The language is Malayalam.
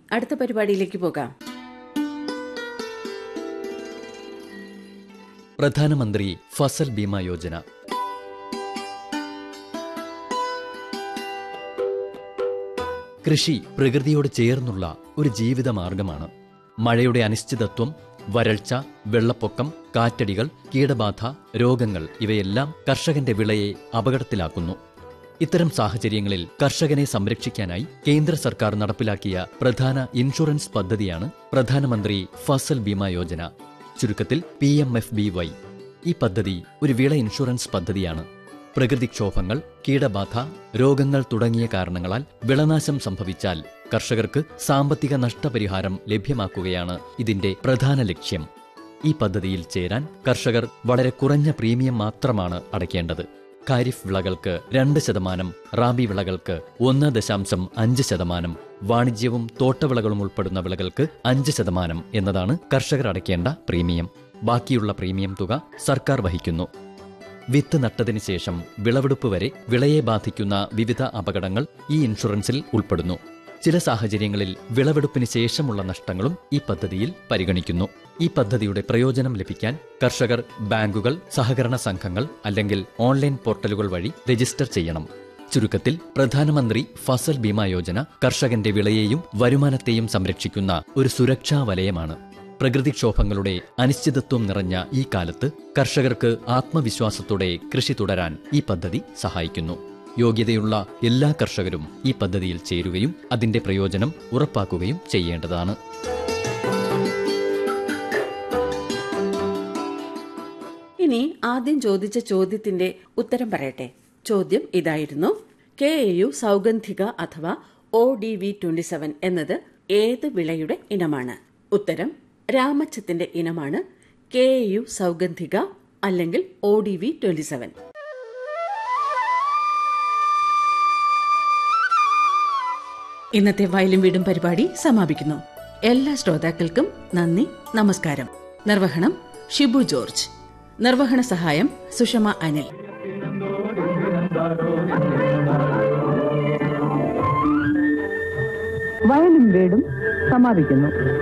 അടുത്ത പരിപാടിയിലേക്ക് പോകാം പ്രധാനമന്ത്രി ഫസൽ ബീമ യോജന കൃഷി പ്രകൃതിയോട് ചേർന്നുള്ള ഒരു ജീവിത മാർഗമാണ് മഴയുടെ അനിശ്ചിതത്വം വരൾച്ച വെള്ളപ്പൊക്കം കാറ്റടികൾ കീടബാധ രോഗങ്ങൾ ഇവയെല്ലാം കർഷകന്റെ വിളയെ അപകടത്തിലാക്കുന്നു ഇത്തരം സാഹചര്യങ്ങളിൽ കർഷകനെ സംരക്ഷിക്കാനായി കേന്ദ്ര സർക്കാർ നടപ്പിലാക്കിയ പ്രധാന ഇൻഷുറൻസ് പദ്ധതിയാണ് പ്രധാനമന്ത്രി ഫസൽ ബീമ യോജന ചുരുക്കത്തിൽ P M F B Y ഈ പദ്ധതി ഒരു വിള ഇൻഷുറൻസ് പദ്ധതിയാണ് പ്രകൃതിക്ഷോഭങ്ങൾ കീടബാധ രോഗങ്ങൾ തുടങ്ങിയ കാരണങ്ങളാൽ വിളനാശം സംഭവിച്ചാൽ കർഷകർക്ക് സാമ്പത്തിക നഷ്ടപരിഹാരം ലഭ്യമാക്കുകയാണ് ഇതിന്റെ പ്രധാന ലക്ഷ്യം ഈ പദ്ധതിയിൽ ചേരാൻ കർഷകർ വളരെ കുറഞ്ഞ പ്രീമിയം മാത്രമാണ് അടയ്ക്കേണ്ടത് ഖാരിഫ് വിളകൾക്ക് രണ്ട് ശതമാനം റാബി വിളകൾക്ക് ഒന്ന് ദശാംശം അഞ്ച് ശതമാനം വാണിജ്യവും തോട്ടവിളകളും ഉൾപ്പെടുന്ന വിളകൾക്ക് അഞ്ച് ശതമാനം എന്നതാണ് കർഷകർ അടയ്ക്കേണ്ട പ്രീമിയം ബാക്കിയുള്ള പ്രീമിയം തുക സർക്കാർ വഹിക്കുന്നു വിത്ത് നട്ടതിന് ശേഷം വിളവെടുപ്പ് വരെ വിളയെ ബാധിക്കുന്ന വിവിധ അപകടങ്ങൾ ഈ ഇൻഷുറൻസിൽ ഉൾപ്പെടുന്നു ചില സാഹചര്യങ്ങളിൽ വിളവെടുപ്പിന് ശേഷമുള്ള നഷ്ടങ്ങളും ഈ പദ്ധതിയിൽ പരിഗണിക്കുന്നു ഈ പദ്ധതിയുടെ പ്രയോജനം ലഭിക്കാൻ കർഷകർ ബാങ്കുകൾ സഹകരണ സംഘങ്ങൾ അല്ലെങ്കിൽ ഓൺലൈൻ പോർട്ടലുകൾ വഴി രജിസ്റ്റർ ചെയ്യണം ചുരുക്കത്തിൽ പ്രധാനമന്ത്രി ഫസൽ ബീമ യോജന കർഷകന്റെ വിളയെയും വരുമാനത്തെയും സംരക്ഷിക്കുന്ന ഒരു സുരക്ഷാ വലയമാണ് പ്രകൃതിക്ഷോഭങ്ങളുടെ അനിശ്ചിതത്വം നിറഞ്ഞ ഈ കാലത്ത് കർഷകർക്ക് ആത്മവിശ്വാസത്തോടെ കൃഷി തുടരാൻ ഈ പദ്ധതി സഹായിക്കുന്നു യോഗ്യതയുള്ള എല്ലാ കർഷകരും ഈ പദ്ധതിയിൽ ചേരുകയും അതിന്റെ പ്രയോജനം ഉറപ്പാക്കുകയും ചെയ്യേണ്ടതാണ് ഇനി ആദ്യം ചോദിച്ച ചോദ്യത്തിന്റെ ഉത്തരം പറയട്ടെ ചോദ്യം ഇതായിരുന്നു കെ എ യു സൗഗന്ധിക അഥവാ O D V twenty seven എന്നത് ഏത് വിളയുടെ ഇനമാണ് ഉത്തരം രാമച്ചത്തിന്റെ ഇനമാണ് കെ എ യു സൗഗന്ധിക അല്ലെങ്കിൽ O D V twenty seven ഇന്നത്തെ വയലും വീടും പരിപാടി സമാപിക്കുന്നു എല്ലാ ശ്രോതാക്കൾക്കും നന്ദി നമസ്കാരം നിർവഹണം ഷിബു ജോർജ് നിർവഹണ സഹായം സുഷമ അനിൽ വയലും വീടും സമാപിക്കുന്നു